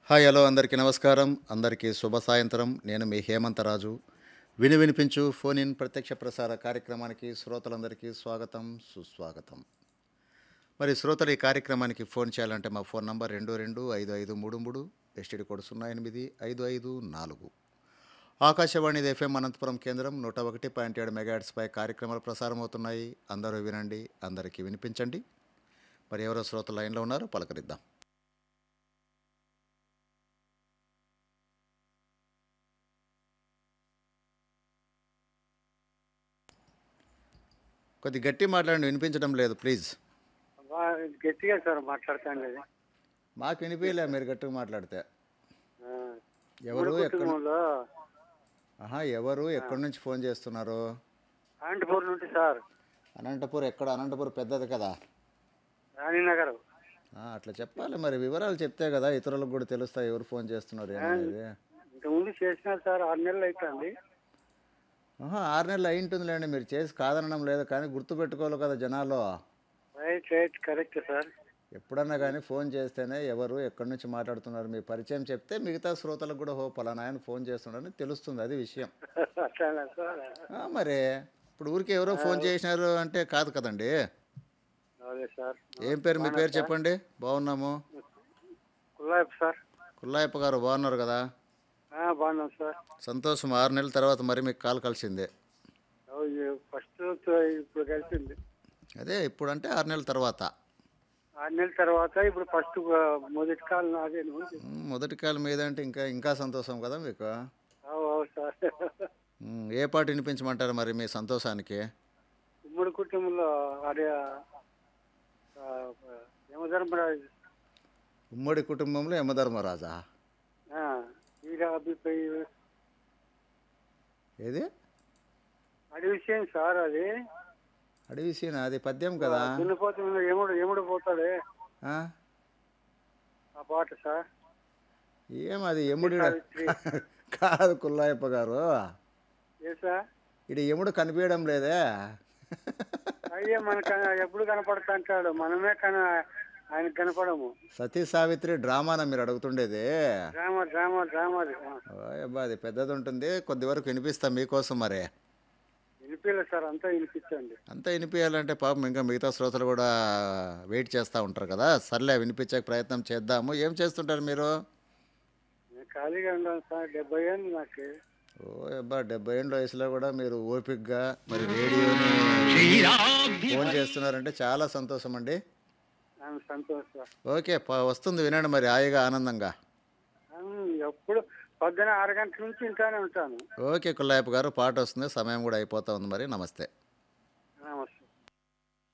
Hi hello అందరికీ నమస్కారం అందరికీ శుభ సాయంత్రం నేను మీ హేమంతరాజు విని వినిపించు ఫోన్ ఇన్ ప్రత్యక్ష ప్రసార కార్యక్రమానికి శ్రోతలందరికీ స్వాగతం సుస్వాగతం మరి శ్రోతలు ఈ కార్యక్రమానికి ఫోన్ చేయాలంటే మా ఫోన్ నంబర్ రెండు రెండు ఐదు ఐదు మూడు మూడు ఎస్టీడీ కోడ్ సున్నా ఎనిమిది ఐదు ఐదు నాలుగు ఆకాశవాణి ఎఫ్ఎం అనంతపురం కేంద్రం నూట ఒకటి పాయింట్ ఏడు మెగాట్స్పై కార్యక్రమాలు ప్రసారం అవుతున్నాయి అందరూ వినండి అందరికీ వినిపించండి మరి ఎవరో శ్రోతలు లైన్లో ఉన్నారో పలకరిద్దాం కొద్ది గట్టి మాట్లాడండి వినిపించడం లేదు ప్లీజ్ బా గట్టిగా సార్ మాట్లాడతాను అది మాకు వినిపించలే మీరు గట్టిగా మాట్లాడితే ఆ, ఎవరు ఉమ్మడి ఎక్కడ కుటుంబంలో ఆహా ఎవరు ఎక్కడి నుంచి ఫోన్ చేస్తున్నారు అనంతపూర్ నుండి సార్ అనంతపూర్ ఎక్కడ అనంతపూర్ పెద్దది కదా రాణినగర్ ఆ, అట్లా చెప్పాలి మరి వివరాలు చెప్తే కదా ఇతరులకు కూడా తెలుస్తాయి ఎవరు ఫోన్ చేస్తున్నారు ఏమనేది ఇంతకుముందు చేసినారు సార్ ఆరు నెలలు అవుతుంది ఆహా, ఆరు నెలలు అయి ఉంటుందిలేండి మీరు చేసి కాదనడం లేదు కానీ గుర్తుపెట్టుకోవాలి కదా జనాలు రైట్ రైట్ కరెక్ట్ సార్ ఎప్పుడన్నా కానీ ఫోన్ చేస్తేనే ఎవరు ఎక్కడి నుంచి మాట్లాడుతున్నారు మీ పరిచయం చెప్తే మిగతా శ్రోతలకు కూడా హో పలానా ఆయన ఫోన్ చేస్తున్నారని తెలుస్తుంది అది విషయం అట్లానా సార్ ఆ, మరి ఇప్పుడు ఊరికి ఎవరో ఫోన్ చేసినారు అంటే కాదు కదండి అదే సార్ ఏం పేరు మీ పేరు చెప్పండి బాగున్నాము కుల్లాయప్ సార్ కుల్లాయప్ప గారు బాగున్నారు కదా ఆ, బాగున్నాం సార్ సంతోషం ఆరు నెలల తర్వాత మరి మీకు కాల్ కలిసిందే ఫస్ట్ ఇప్పుడు కలిసింది అదే ఇప్పుడు అంటే ఆరు నెలల తర్వాత ఆరు నెలల తర్వాత ఇప్పుడు ఫస్ట్ మొదటి కాలం నాదే నువ్వు ఉమ్, మొదటి కాల్ మీద అంటే ఇంకా ఇంకా సంతోషం కదా మీకు అవు అవు సార్ ఉమ్, ఏ పాట వినిపించమంటారు మరి మీ సంతోషానికి ఉమ్మడి కుటుంబంలో అదే యమధర్మరాజు ఉమ్మడి కుటుంబంలో యమధర్మరాజా వీరాభిపై ఏది అది విషయం సార్ అది అడవి సీన అది పద్యం కదా దున్నిపోతున్న ఎముడు ఎముడు పోతాడే ఆ? ఆ పాట సార్ ఏం అది ఎముడు సావిత్రి. కాదు కుల్లాయప్ప గారు ఏ సార్ ఇది ఎముడు కనిపించడం లేదే అయ్యే మనకు ఎప్పుడు కనపడతా అంటాడు మనమే కన ఆయన కనపడము సతీ సావిత్రి డ్రామానా మీరు అడుగుతుండేది డ్రామా డ్రామా డ్రామా ఓయ్ అబ్బా అది పెద్దది ఉంటుంది కొద్ది వరకు వినిపిస్తా మీకోసం మరి వినిపించలేదు సార్ అంతా వినిపించండి అంతా వినిపించాలంటే పాపం ఇంకా మిగతా శ్రోతలు కూడా వెయిట్ చేస్తూ ఉంటారు కదా సర్లే వినిపించే ప్రయత్నం చేద్దాము ఏం చేస్తుంటారు మీరు నేను ఖాళీగా ఉన్నాను సార్ డెబ్బై ఏళ్ళు నాకు ఓ అబ్బా డెబ్బై ఏళ్ళ వయసులో కూడా మీరు ఓపిక్గా మరి రేడియోని ఫోన్ చేస్తున్నారంటే చాలా సంతోషం అండి ఆయన సంతోషం సార్ ఓకే ప- వస్తుంది వినండి మరి హాయిగా ఆనందంగా ఉమ్, ఎప్పుడు పొద్దున ఆరు గంటల నుంచి ఇంట్లోనే ఉంటాను ఓకే కుల్లాయప్ప గారు పాట వస్తుంది సమయం కూడా అయిపోతా ఉంది మరి నమస్తే నమస్తే